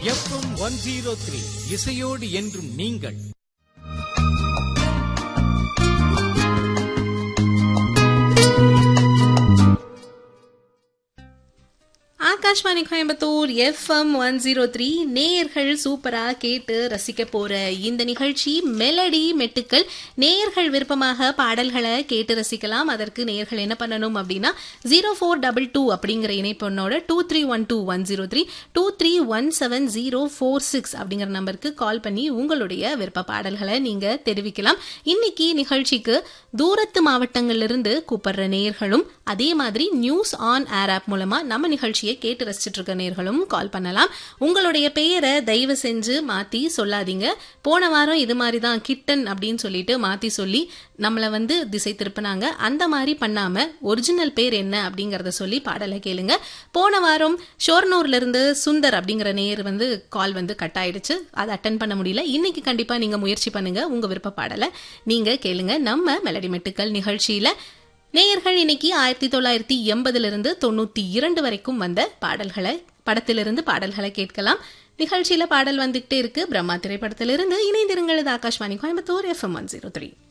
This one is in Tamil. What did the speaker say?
எஃப்எம் ஒன் ஜீரோ த்ரீ இசையோடு என்றும் நீங்கள் Akashvani Coimbatore FM one zero three நேயர்கள் சூப்பரா கேட்டு ரசிக்க போற இந்த நிகழ்ச்சி மெலடி மெட்டுக்கள் நேயர்கள் விருப்பமாக பாடல்களை கேட்டு ரசிக்கலாம் அதற்கு நேயர்கள் என்ன பண்ணணும் அப்படின்னா ஜீரோ ஃபோர் டபுள் டூ அப்படிங்கிற இணைப்பெண்ணோட two three one two one zero three two three one seven zero four six அப்படிங்கிற நம்பருக்கு கால் பண்ணி உங்களுடைய விருப்ப பாடல்களை நீங்க தெரிவிக்கலாம் இன்னைக்கு நிகழ்ச்சிக்கு தூரத்து மாவட்டங்களிலிருந்து கூப்பிடுற நேயர்களும் அதே மாதிரி நியூஸ் ஆன் ஏர் ஆப் மூலமா நம்ம நிகழ்ச்சியை கேட்டு ரசிச்சிட்டு இருக்க நேர்களும் கால் பண்ணலாம் உங்களுடைய பெயரை தயவு செஞ்சு மாத்தி சொல்லாதீங்க போன வாரம் இது மாதிரி தான் கிட்டன் அப்படின்னு சொல்லிட்டு மாத்தி சொல்லி நம்மளை வந்து திசை திருப்பினாங்க அந்த மாதிரி பண்ணாம ஒரிஜினல் பேர் என்ன அப்படிங்கறத சொல்லி பாடலை கேளுங்க போன வாரம் ஷோர்னூர்ல இருந்து சுந்தர் அப்படிங்கிற நேயர் வந்து கால் வந்து கட் ஆயிடுச்சு அதை அட்டன் பண்ண முடியல இன்னைக்கு கண்டிப்பா நீங்க முயற்சி பண்ணுங்க உங்க விருப்ப பாடலை நீங்க கேளுங்க நம்ம மெலடி மெட்டுக்கள் நிகழ்ச்சியில நேயர்கள் இன்னைக்கு ஆயிரத்தி தொள்ளாயிரத்தி எண்பதுல இருந்து தொண்ணூத்தி இரண்டு வரைக்கும் வந்த பாடல்களை படத்திலிருந்து பாடல்களை கேட்கலாம் நிகழ்ச்சியில பாடல் வந்துகிட்டே இருக்கு பிரம்மா திரைப்படத்திலிருந்து இணைந்திருங்கள் இது Akashvani Coimbatore FM one zero three